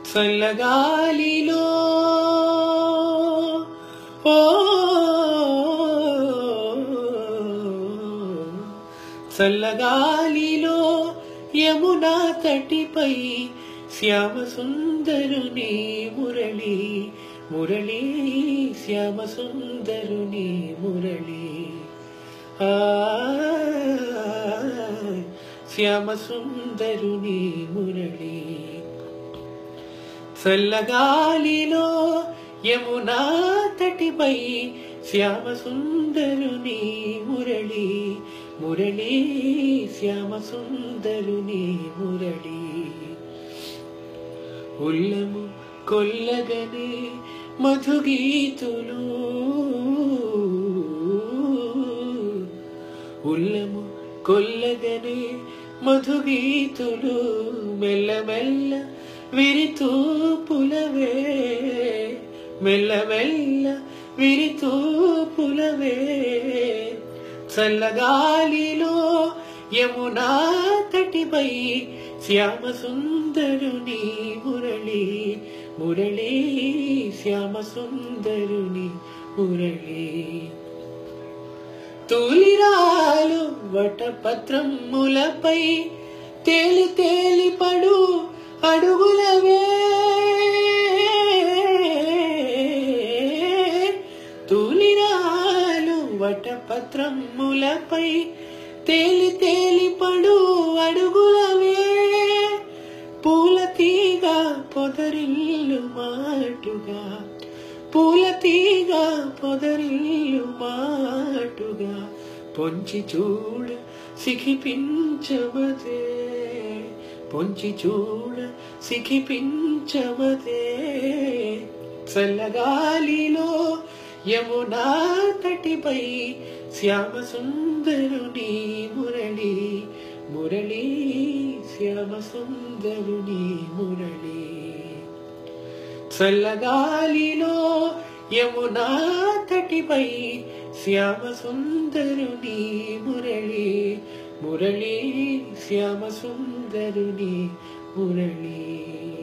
చల్లగాలిలో ఓ చల్లగాలిలో యమునా తటిపై శ్యామ సుందరుని మురళి మురళి శ్యామ సుందరుని మురళి ఆ శ్యామ సుందరుని మురళి చల్లగాలిలో యమునా తటిపై శ్యామ సుందరుని మురళి మురళి శ్యామ సుందరుని మురళి ఉల్లము కొల్లగనే మధుగీతులు ఉల్లము కొల్లగనే మధుగీతులు మెల్లమెల్ల విరితూ పులవే మెల్లమెల్ల విరితూ పులవే చల్లగాలిలో యమునా తటిపై శ్యామ సుందరుని మురళి మురళి శ్యామ సుందరుని మురళి తూలిరాలు వటపత్రములపై తేలి తేలి పడు అడుగులవే తూలిరాలు వటపత్రములపై తేలి తేలి పడు అడుగులవే పూల తీగ పొదరిల్లు మాటుగా పూల తీగ పొదరిల్లు మాటుగా పొంచి చూడ సిఖిపించవదే పొంచి చూడ సిఖిపించవదే చల్లగాలిలో యమునా తటిపై శ్యామ సుందరుని మురళి మురళి శ్యామ సుందరుని మురళి చల్లగాలిలో యమునా తటిపై శ్యామ సుందరుని మురళి మురళి శ్యామ సుందరుని మురళి